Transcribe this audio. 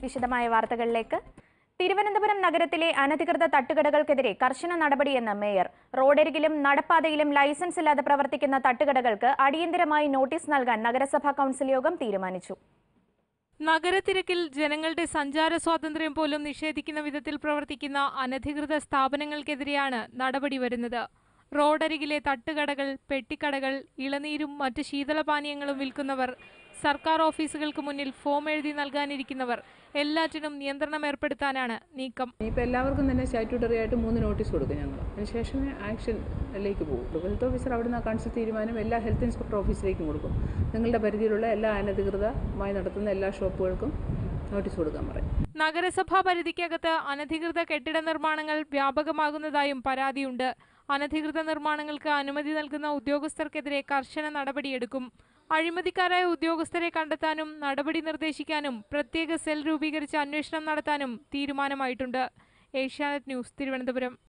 വിശദമായ വാർത്തകളിലേക്ക് തിരുവനന്തപുരം നഗരത്തിലെ അനധികൃത തട്ടുകടകൾക്കെതിരെ കർശന നടപടിയെന്ന് മേയർ റോഡരികിലും നടപ്പാതയിലും ലൈസൻസ് ഇല്ലാതെ പ്രവർത്തിക്കുന്ന തട്ടുകടകൾക്ക് അടിയന്തരമായി നോട്ടീസ് നൽകാൻ നഗരസഭാ കൗൺസിൽ യോഗം തീരുമാനിച്ചു നഗരത്തിരക്കിൽ ജനങ്ങളുടെ സഞ്ചാര സ്വാതന്ത്ര്യം പോലും നിഷേധിക്കുന്ന വിധത്തിൽ പ്രവർത്തിക്കുന്ന അനധികൃത സ്ഥാപനങ്ങൾക്കെതിരെയാണ് നടപടി വരുന്നത് റോഡരികിലെ തട്ടുകടകൾ പെട്ടിക്കടകൾ ഇളനീരും മറ്റ് ശീതളപാനീയങ്ങളും വിൽക്കുന്നവർ സർക്കാർ ഓഫീസുകൾക്ക് മുന്നിൽ ഫോം എഴുതി നൽകാനിരിക്കുന്നവർ എല്ലാറ്റിനും നിയന്ത്രണം ഏർപ്പെടുത്താനാണ് നീക്കം ഇപ്പോൾ എല്ലാവർക്കും തന്നെ സ്റ്റാറ്റ്യൂട്ടറി ആയിട്ട് മൂന്ന് നോട്ടീസ് കൊടുക്കും ഞങ്ങൾ അതിനുശേഷമേ ആക്ഷനിലേക്ക് പോകും ഹെൽത്ത് ഓഫീസർ അവിടുന്ന് കൗൺസിൽ തീരുമാനം എല്ലാ ഹെൽത്ത് ഇൻസ്പെക്ടർ ഓഫീസിലേക്കും കൊടുക്കും നിങ്ങളുടെ പരിധിയിലുള്ള എല്ലാ അനധികൃതമായി നടത്തുന്ന എല്ലാ ഷോപ്പുകൾക്കും നോട്ടീസ് കൊടുക്കാൻ പറയും നഗരസഭാ പരിധിക്കകത്ത് അനധികൃത കെട്ടിട നിർമ്മാണങ്ങൾ വ്യാപകമാകുന്നതായും പരാതിയുണ്ട് അനധികൃത നിർമ്മാണങ്ങൾക്ക് അനുമതി നൽകുന്ന ഉദ്യോഗസ്ഥർക്കെതിരെ കർശന നടപടിയെടുക്കും അഴിമതിക്കാരായ ഉദ്യോഗസ്ഥരെ കണ്ടെത്താനും നടപടി നിർദ്ദേശിക്കാനും പ്രത്യേക സെൽ രൂപീകരിച്ച് അന്വേഷണം നടത്താനും തീരുമാനമായിട്ടുണ്ട് ഏഷ്യാനെറ്റ് ന്യൂസ് തിരുവനന്തപുരം